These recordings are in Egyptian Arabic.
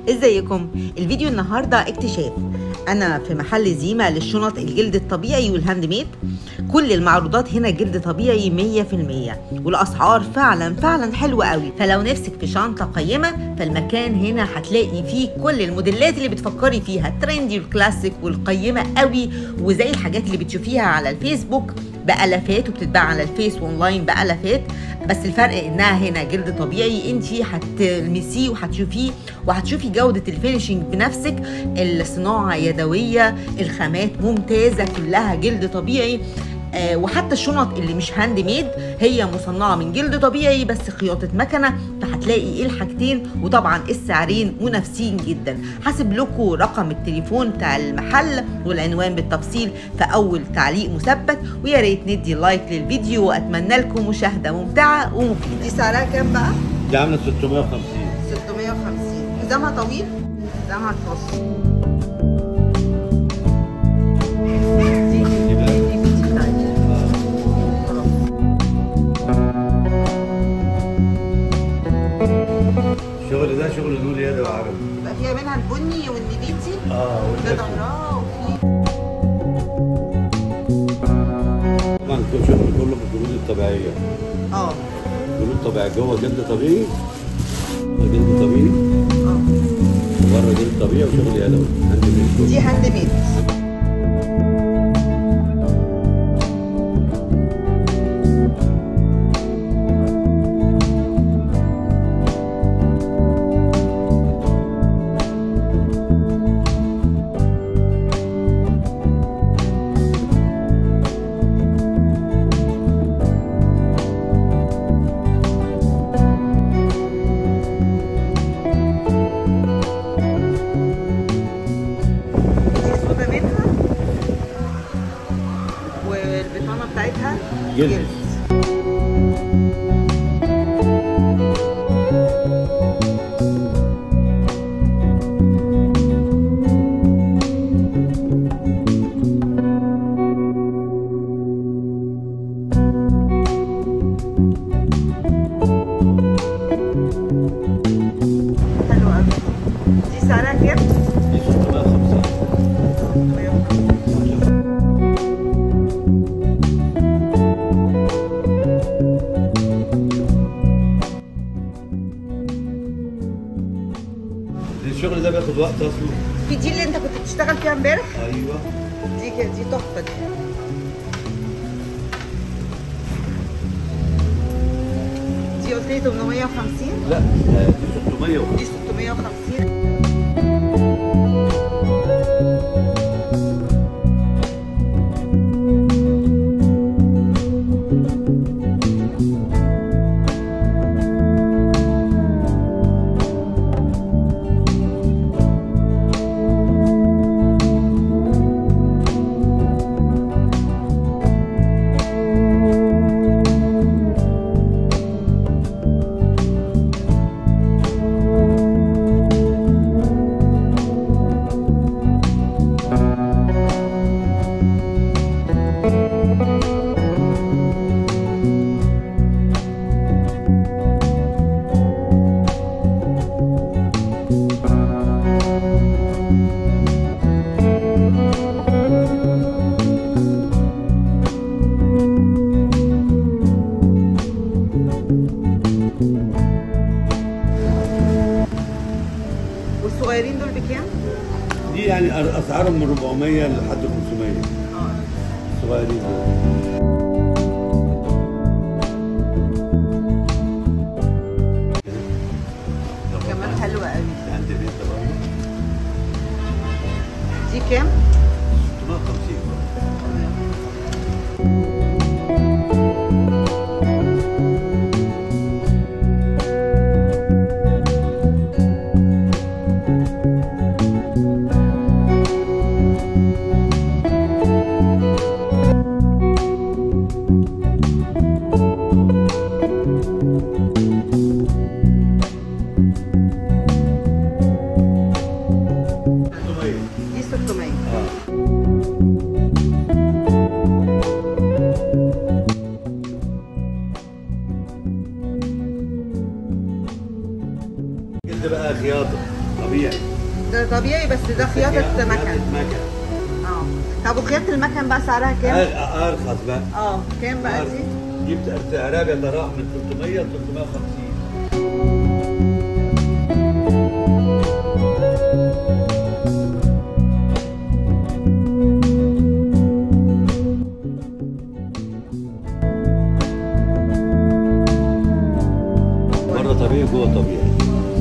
ازيكم الفيديو النهارده اكتشاف انا في محل زيمة للشنط الجلد الطبيعي والهاند ميد كل المعروضات هنا جلد طبيعي 100% والاسعار فعلا فعلا حلوه قوي فلو نفسك في شنطه قيمه فالمكان هنا هتلاقي فيه كل الموديلات اللي بتفكري فيها الترندي والكلاسيك والقيمه قوي وزي الحاجات اللي بتشوفيها على الفيسبوك بالافات وبتتباع على الفيس واونلاين بالافات بس الفرق انها هنا جلد طبيعي انت هتلمسيه وهتشوفيه وهتشوفي جوده الفينشنج بنفسك الصناعه يدويه الخامات ممتازه كلها جلد طبيعي آه وحتى الشنط اللي مش هاند ميد هي مصنعه من جلد طبيعي بس خياطه مكنه فهتلاقي ايه الحاجتين وطبعا السعرين منافسين جدا هسيب لكم رقم التليفون بتاع المحل والعنوان بالتفصيل في اول تعليق مثبت ويا ريت ندي لايك للفيديو واتمنى لكم مشاهده ممتعه ومفيده دي سعرها كام بقى دي عامله 650 650 حزامها طويل حزامها متوسط دي دي بقى دي بيتي بتاعتي خلاص الشغل ده شغل نور يدوي عربي بقى فيها منها البني والنبيتي اه ده والاسود ظهرها وفي طبعا كل شغل كله بالجلود الطبيعيه اه جلود طبيعي جوه جلد طبيعي جلد طبيعي اه وبره جلد طبيعي وشغل يدوي هاند ميد دي هاند ميد دي سودا منها والبطانه بتاعتها جلد. حلو قوي دي سعرها كام؟ دي 650 دي الشغل ده بياخد وقت اصلا في دي اللي انت كنت بتشتغل فيها امبارح ايوه دي كده دي تحفه دي دي قلت لي 850 لا آه، دي 650 دي 650 والصغيرين دول بكام؟ دي يعني اسعارهم من 400 لحد 500 اه الصغيرين دول كمان حلوه قوي عندي بيت برضه دي كام؟ 650 600 دي 600 اه جلد بقى خياطه طبيعي ده طبيعي بس ده خياطه خياطة مكن مكن اه طب وخياطه المكن بقى سعرها كام؟ أر- ارخص بقى اه كام بقى دي؟ جبت سعرها بيتراوح من 300 ل 350 بره طبيعي جوه طبيعي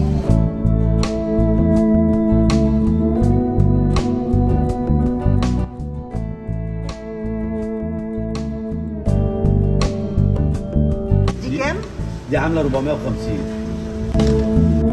دي كام؟ دي عامله 450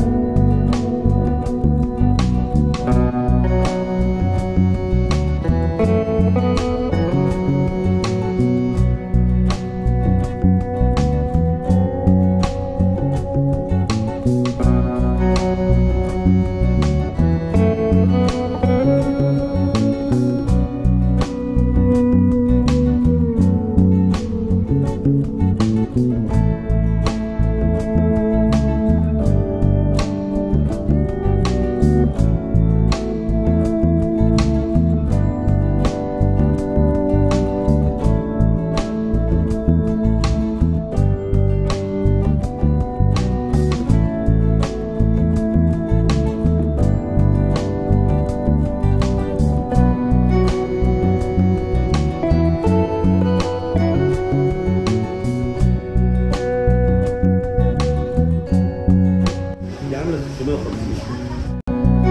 دي عامله 650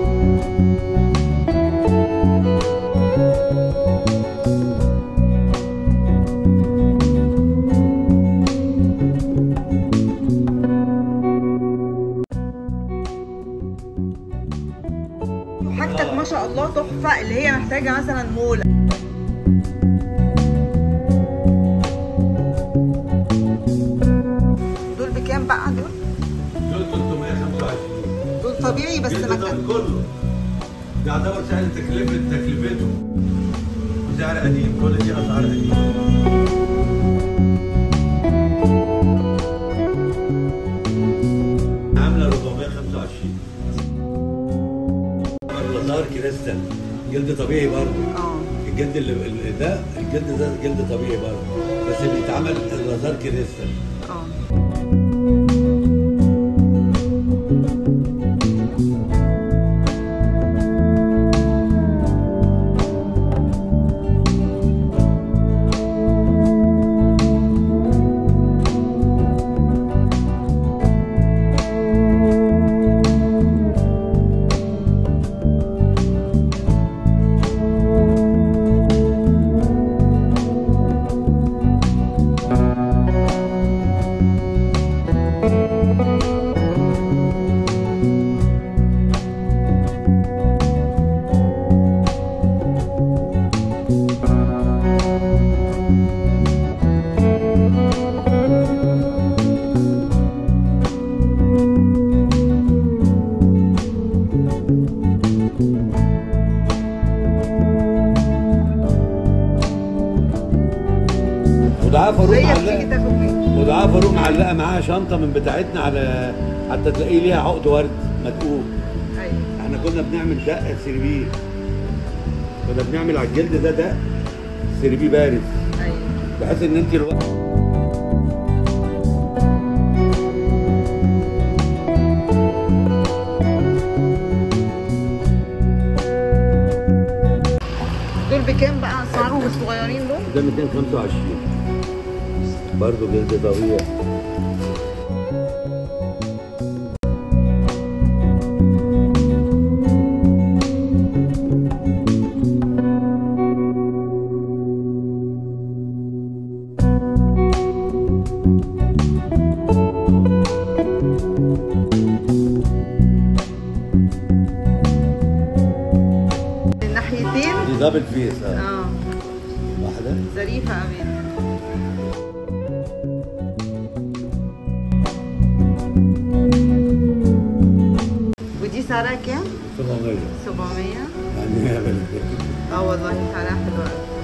حاجتك ما شاء الله تحفه اللي هي محتاجه مثلا مولة دول بكام بقى دول؟ دول 325 دول طبيعي بس الجلد ده مكن كله ده يعتبر سعر تكلفه تكلفته سعر قديم كل دي اسعار قديمه عامله 425 اللازار كريستال جلد طبيعي برضه اه الجلد اللي اللي ده الجلد ده جلد طبيعي برضه بس بيتعمل اللازار كريستال اه ودعاء فاروق زيك تيجي معلقه تاخد مني ودعاء فاروق معلقه معاها شنطه من بتاعتنا على حتى تلاقيه ليها عقد ورد مدقوق ايوه احنا كنا بنعمل دقه سيربيه كنا بنعمل على الجلد ده دق سيربيه بارز ايوه بحيث ان انت الوقت دول بكام بقى اسعارهم الصغيرين دول؟ ده 225 برضه جلد طبيعي الناحيتين دي دبل فيس اه اه واحده ظريفه قوي ودي سعرها كام؟ 700 700 يعني هي بال- اه والله سعرها حلو قوي